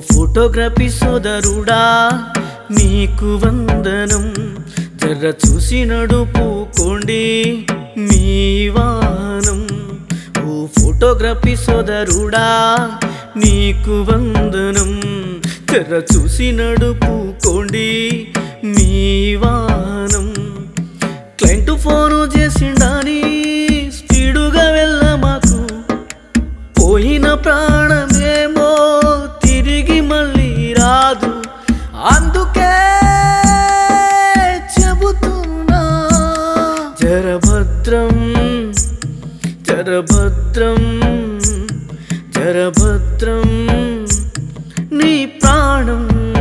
photography సోదరుడా నీకు వందనం జర్ర చూసి నడుపుకోండి మీ వానం ఓ ఫోటోగ్రఫీ సోదరుడా నీకు వందనం జర్ర చూసి నడుపుకోండి మీ వానం క్లయింట్ ఫోను చేసిండాని స్పీడుగా వెళ్ళ మాకు పోయిన ప్రాణమేమో తిరిగి మళ్ళీ రాదు అందుకే చెబుతున్నా జరభద్రం జరభద్రం జరభద్రం నీ ప్రాణం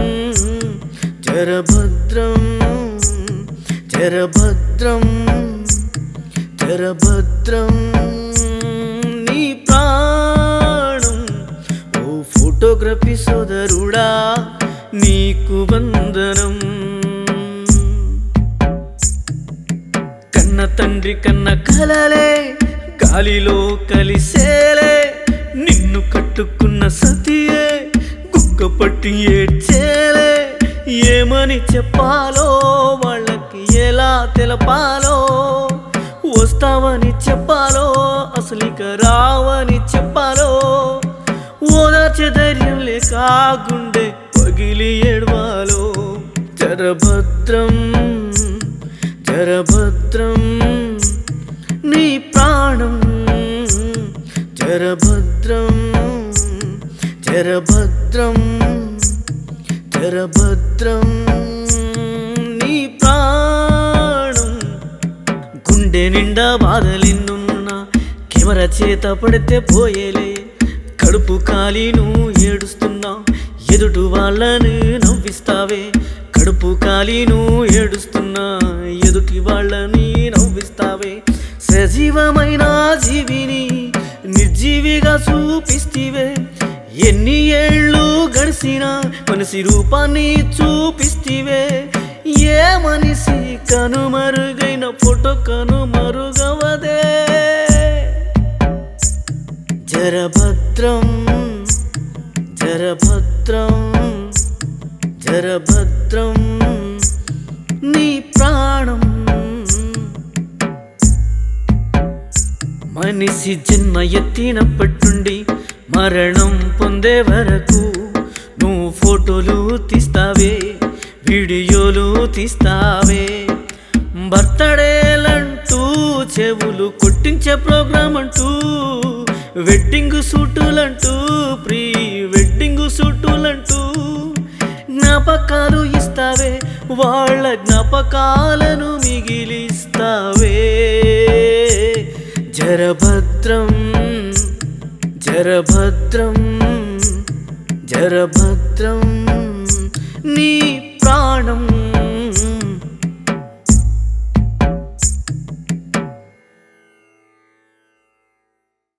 జరభద్రం జరభద్రం జరభద్రం నీ ప్రాణం ఓ ఫోటోగ్రఫీ సోదరుడా నీకు వందనం కన్న తండ్రి కన్న కలలే గాలిలో కలిసేలే నిన్ను కట్టుకున్న సతియే గుక్క పట్టి ఏడ్చేలే ఏమని చెప్పాలో వాళ్ళకి ఎలా తెలపాలో వస్తావని చెప్పాలో అసలిక రావని చెప్పాలో ఓదార్చే ధైర్యం లేక గుండె పగిలి ఏడవాలో జరభద్రం జరభద్రం నీ ప్రాణం జరభద్రం జరభద్రం జరభద్రం నీ ప్రాణం గుండె నిండా బాధలెన్నున్నా కెమెరా చేత పడితే పోయేలే కడుపు కాలి నువ్వు ఏడుస్తున్నా ఎదుటి వాళ్ళని నవ్విస్తావే కడుపు కాలి నువ్వు ఏడుస్తున్నా ఎదుటి వాళ్ళని నవ్విస్తావే సజీవమైన జీవిని నిర్జీవిగా చూపిస్తివే ఎన్ని ఏళ్ళు గడిసినా మనిషి రూపాన్ని చూపిస్తివే ఏ మనిషి కనుమరుగైన ఫోటో కనుమరుగవదే జరభద్రం జరభద్రం జరభద్రం నీ ప్రాణం మనిషి జన్మ ఎత్తినప్పటినుండి మరణం పొందే వరకు నువ్వు ఫోటోలు తీస్తావే వీడియోలు తీస్తావే బర్త్డేలంటూ చెవులు కొట్టించే ప్రోగ్రామ్ అంటూ వెడ్డింగ్ సూటులంటూ ప్రీ వెడ్డింగ్ సూటులంటూ జ్ఞాపకాలు ఇస్తావే వాళ్ళ జ్ఞాపకాలను మిగిలిస్తావే జరభద్రం జరభద్రం జరభద్రం నీ